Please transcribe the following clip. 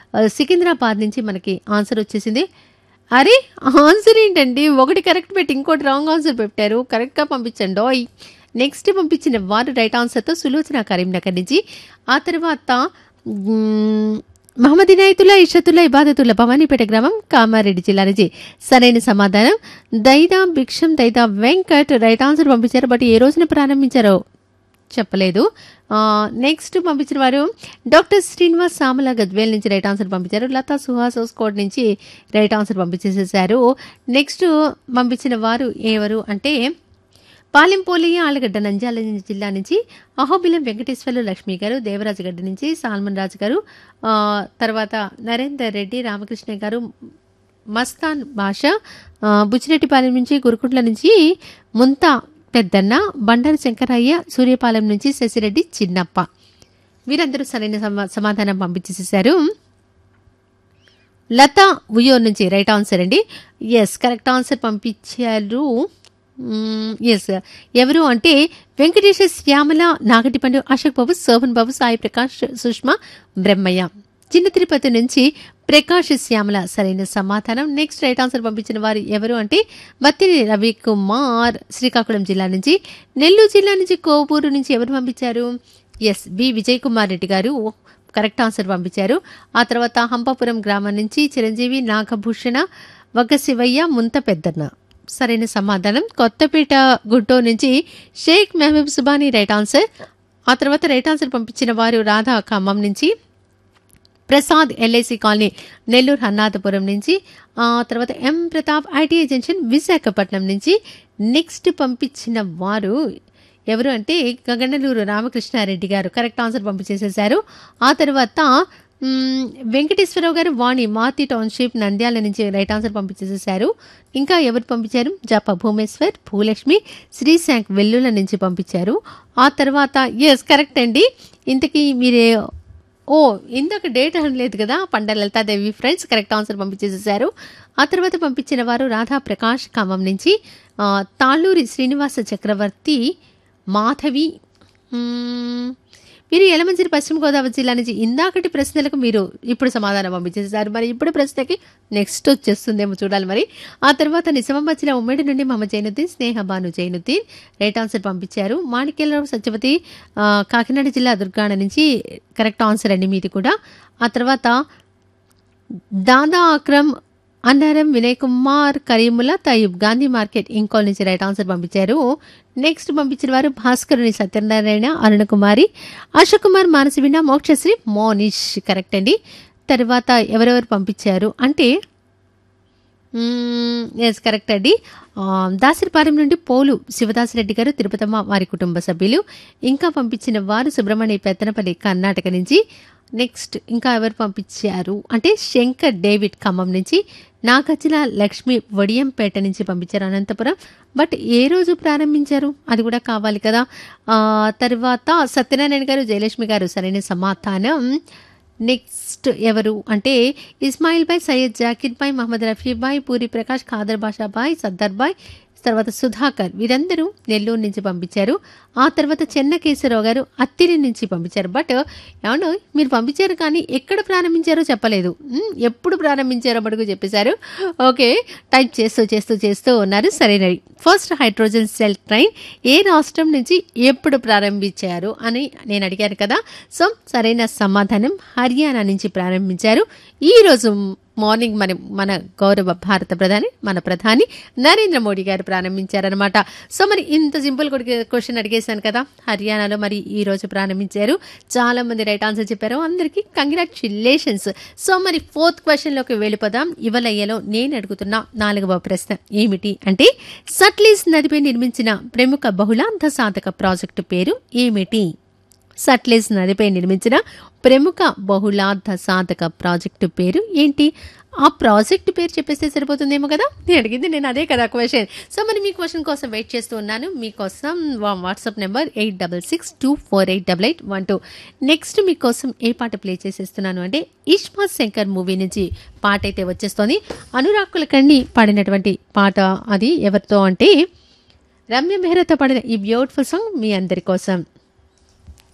ఆ, సికింద్రాబాద్ నుంచి మనకి ఆన్సర్ వచ్చేసింది అరే ఆన్సర్ ఏంటండి ఒకటి కరెక్ట్ పెట్టి ఇంకోటి రాంగ్ ఆన్సర్ పెట్టారు కరెక్ట్గా పంపించండి ఓయ్ నెక్స్ట్ పంపించిన వారు రైట్ ఆన్సర్తో సులోచన కరీంనగర్ నుంచి ఆ తర్వాత మ్, మహమ్మద్ ఇనాయతుల్లా ఇషతుల్లా ఇబాదతుల్లా భవానీపేట గ్రామం కామారెడ్డి జిల్లా నుంచి సరైన సమాధానం దైదా భిక్షం దైదా వెంకట్ రైట్ ఆన్సర్ పంపించారు బట్ ఏ రోజున ప్రారంభించారో చెప్పలేదు ఆ, నెక్స్ట్ పంపించిన వారు డాక్టర్ శ్రీనివాస్ సామల గద్వేల్ నుంచి రైట్ ఆన్సర్ పంపించారు లతా సుహాస్ కోడ్ నుంచి రైట్ ఆన్సర్ పంపించేసేసారు నెక్స్ట్ పంపించిన వారు ఎవరు అంటే పాలెంపోలి ఆలగడ్డ నంద్యాల జిల్లా నుంచి అహోబిలం వెంకటేశ్వర్లు లక్ష్మి గారు దేవరాజగడ్డ నుంచి సాల్మన్ రాజు గారు ఆ, తర్వాత నరేందర్ రెడ్డి రామకృష్ణ గారు మస్తాన్ భాష ఆ, బుచ్చిరెడ్డిపాలెం నుంచి గురుకుంట్ల నుంచి ముంతా పెద్దన్న బండారు శంకరయ్య సూర్యపాలెం నుంచి శశిరెడ్డి చిన్నప్ప వీరందరూ సరైన సమా- సమాధానం పంపించేసేసారు లతా ఉయోర్ నుంచి రైట్ ఆన్సర్ అండి ఎస్ కరెక్ట్ ఆన్సర్ పంపించారు ఎస్ ఎవరు అంటే వెంకటేశ్వర శ్యామల నాగటిపండు అశోక్ బాబు శోభన్ బాబు సాయి ప్రకాష్ సుష్మా బ్రహ్మయ్య చిన్న తిరుపతి నుంచి ప్రకాష్ శ్యామల సరైన సమాధానం నెక్స్ట్ రైట్ ఆన్సర్ పంపించిన వారు ఎవరు అంటే బత్తిని రవి కుమార్ శ్రీకాకుళం జిల్లా నుంచి నెల్లూరు జిల్లా నుంచి కోవూరు నుంచి ఎవరు పంపించారు S B Vijay Kumar Reddy garu correct answer పంపించారు ఆ తర్వాత హంపాపురం గ్రామం నుంచి చిరంజీవి నాగభూషణ వగ్గ శివయ్య ముంత పెద్దన్న సరైన సమాధానం కొత్తపేట గుట్టో నుంచి షేక్ మెహబూబ్ సుబానీ రైట్ ఆన్సర్ ఆ తర్వాత రైట్ ఆన్సర్ పంపించిన వారు రాధా ఖమ్మం నుంచి ప్రసాద్ ఎల్ఐసి కాలనీ నెల్లూరు హన్నాథపురం నుంచి ఆ తర్వాత M Pratap ITI junction Visakhapatnam నుంచి నెక్స్ట్ పంపించిన వారు ఎవరు అంటే గగనలూరు రామకృష్ణారెడ్డి గారు కరెక్ట్ ఆన్సర్ పంపించేసేసారు ఆ తర్వాత మ్, వెంకటేశ్వరరావు గారు వాణి మాతి టౌన్షిప్ నంద్యాల నుంచి రైట్ ఆన్సర్ పంపించేసేసారు ఇంకా ఎవరు పంపించారు జప భూమేశ్వర్ భూలక్ష్మి శ్రీశాంక్ వెల్లుల నుంచి పంపించారు ఆ తర్వాత ఎస్ కరెక్ట్ అండి ఇంతకీ మీరే ఓ ఇందాక డేట్ అనలేదు కదా Panda Lalitha Devi friends correct answer పంపించేసేసారు ఆ తర్వాత పంపించిన వారు రాధా ప్రకాష్ ఖమ్మం నుంచి ఆ, తాళ్ళూరి శ్రీనివాస చక్రవర్తి మాధవి మ్మ్, మీరు యలమంచిలి పశ్చిమ గోదావరి జిల్లా నుంచి ఇందాకటి ప్రశ్నలకు మీరు ఇప్పుడు సమాధానం పంపించేసారు మరి ఇప్పుడు ప్రశ్నకి నెక్స్ట్ వచ్చేస్తుందేమో చూడాలి మరి ఆ తర్వాత నిజామాబాద్ జిల్లా ఉమ్మడి నుండి మహమ్మద్ జైనుద్దీన్ స్నేహ బాను జైనుద్దీన్ రైట్ ఆన్సర్ పంపించారు మాణిక్యలరావు సత్యవతి ఆ, కాకినాడ జిల్లా దుర్గాణ నుంచి కరెక్ట్ ఆన్సర్ అండి మీది కూడా ఆ తర్వాత దాదా అక్రమ్ అన్నారం వినయ్ కుమార్ కరీముల్లా తయూబ్ గాంధీ మార్కెట్ ఇంకోల్ నుంచి రైట్ ఆన్సర్ పంపించారు నెక్స్ట్ పంపించిన వారు భాస్కరుని సత్యనారాయణ అరుణ కుమారి అశోక్ కుమార్ మానసివిన మోక్షశ్రీ మోనిష్ కరెక్ట్ అండి తర్వాత ఎవరెవరు పంపించారు అంటే ఎస్ కరెక్ట్ అండి ఆ, దాసరిపాలెం నుండి పోలు శివదాసరెడ్డి గారు తిరుపతమ్మ వారి కుటుంబ సభ్యులు ఇంకా పంపించిన వారు సుబ్రహ్మణ్య పెత్తనపల్లి కర్ణాటక నుంచి నెక్స్ట్ ఇంకా ఎవరు పంపించారు అంటే శంకర్ డేవిడ్ ఖమ్మం నుంచి నాగర్జున లక్ష్మి వడియంపేట నుంచి పంపించారు అనంతపురం బట్ ఏ రోజు ప్రారంభించారు అది కూడా కావాలి కదా ఆ, తర్వాత సత్యనారాయణ గారు జయలక్ష్మి గారు సరైన సమాధానం నెక్స్ట్ ఎవరు అంటే ఇస్మాయిల్ బాయ్ సయ్యద్ జాకిర్ బాయ్ మహమ్మద్ రఫీ బాయ్ పూరి ప్రకాష్ ఖాదర్ బాషా బాయ్ సర్దార్ బాయ్ తర్వాత సుధాకర్ వీరందరూ నెల్లూరు నుంచి పంపించారు ఆ తర్వాత చెన్నకేశ్వరరావు గారు అత్తిరి నుంచి పంపించారు బట్ ఏమన్నా మీరు పంపించారు కానీ ఎక్కడ ప్రారంభించారో చెప్పలేదు మ్, ఎప్పుడు ప్రారంభించారో మటుకు చెప్పేశారు ఓకే టైప్ చేస్తూ చేస్తూ చేస్తూ ఉన్నారు సరేనది ఫస్ట్ హైడ్రోజన్ సెల్ ట్రైన్ ఏ రాష్ట్రం నుంచి ఎప్పుడు ప్రారంభించారు అని నేను అడిగాను కదా సో సరైన సమాధానం హర్యానా నుంచి ప్రారంభించారు ఈ రోజు మార్నింగ్ మన మన గౌరవ భారత ప్రధాని మన ప్రధాని నరేంద్ర మోడీ గారు ప్రారంభించారనమాట సో మరి ఇంత సింపుల్ క్వశ్చన్ అడిగేశాను కదా హర్యానాలో మరి ఈ రోజు ప్రారంభించారు చాలా మంది రైట్ ఆన్సర్ చెప్పారు అందరికీ కంగ్రాచులేషన్స్ సో మరి ఫోర్త్ క్వశ్చన్లోకి వెళ్ళిపోదాం ఇవలయ్యలో నేను అడుగుతున్న నాలుగవ ప్రశ్న ఏమిటి అంటే సట్లీస్ నదిపై నిర్మించిన ప్రముఖ బహుళార్థ సాధక ప్రాజెక్టు పేరు ఏమిటి సట్లెజ్ నదిపై నిర్మించిన ప్రముఖ బహుళార్థ సాధక ప్రాజెక్టు పేరు ఏంటి ఆ ప్రాజెక్టు పేరు చెప్పేస్తే సరిపోతుందేమో కదా నేను అడిగింది నేను అదే కదా క్వశ్చన్ సో మరి మీ క్వశ్చన్ కోసం వెయిట్ చేస్తూ ఉన్నాను మీకోసం వా- WhatsApp number eight double six two four eight double eight one two next మీకోసం ఏ పాట ప్లే చేసేస్తున్నాను అంటే ఇష్మా శంకర్ మూవీ నుంచి పాట అయితే వచ్చేస్తోంది అనురాక్కుల కండి పాడినటువంటి పాట అది ఎవరితో అంటే రమ్య మెహ్రాతో పాడిన ఈ బ్యూటిఫుల్ సాంగ్ మీ అందరి కోసం